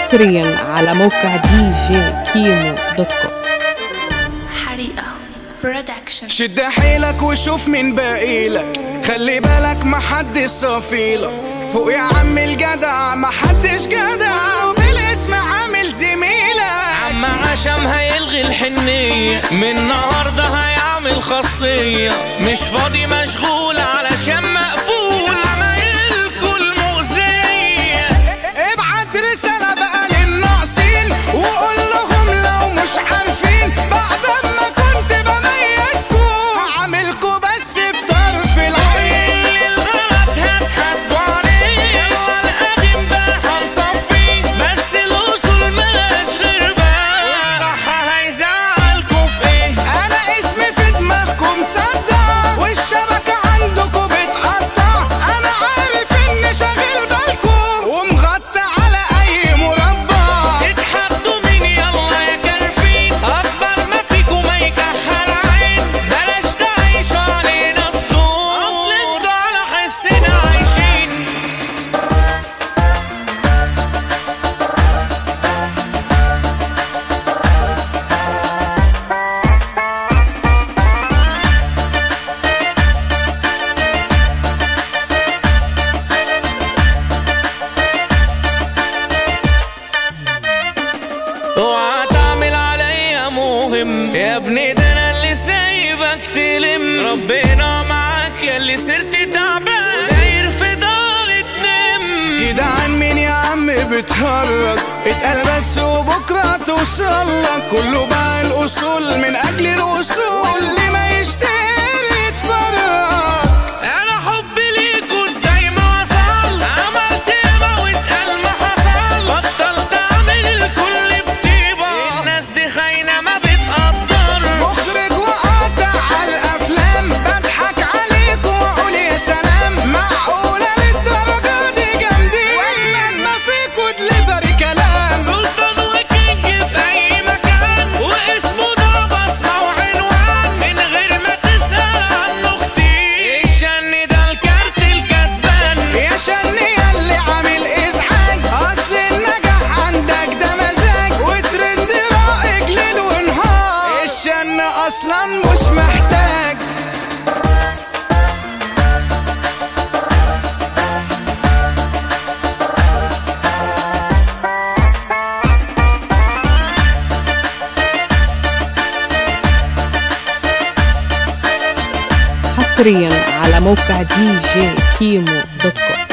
حصريا على موقع دي جي كيمو دوت كوم حريقة برودكشن شد حيلك وشوف مين باقيلك خلي بالك محدش صافيلك فوق يا عم الجدع محدش جدع وبالاسم عامل زميلك عم عشم هيلغي الحنية من النهاردة هيعمل خاصية مش فاضي مشغول علشان مقفول عمايلكوا المؤذية ابعت رسالة بقى للناقصين وقول لهم لو مش عارفين بعد ما كنت بميزكوا هعملكوا بس بطرف العين الغلط هتحاسبوا عليه يلا القديم ده هنصفيه بس الوصول ملاش غير بقى الصح هيزعلكوا في ايه انا اسمي في دماغكم صدع والشبكة عندكم بتقطع انا عارف اني شاغل بالكم ومغطى على اي مربع اتحدوا مين يلا يا كارفين اكبر ما فيكم ما يكحل عين بلاش تعيشوا علينا الدور اصل انتوا على حسنا عايشين اوعى تعمل عليا مهم يا ابني ده انا اللي سايبك تلم ربنا معاك يا اللي صرت تعبان داير في دار تنم كده عن مين يا عم بتهرج اتقال بس وبكرة توصلك كله بقى الاصول من اجل الاصول اللي ما يشتري يتفرج انا حبي ليكوا زي ما وصل عملت ياما واتقال ما حصل بطلت اعمل الكل بطيبه الناس دي خاينه ما بتقدر مخرج وقاطع على الافلام بضحك عليك واقول يا سلام معقولة للدرجة دي جامدين ولا ما فيكوا دليفري كلام سلطان وكينج في اي مكان واسمه ده بصمه وعنوان من غير ما تسال عنه كتير الشن ده الكارت الكسبان يا شني اللي عامل ازعاج اصل النجاح عندك ده مزاج وترند رائج ليل ونهار الشن اصلا مش محتاج حصريا على موقع دي جي كيمو دوت كوم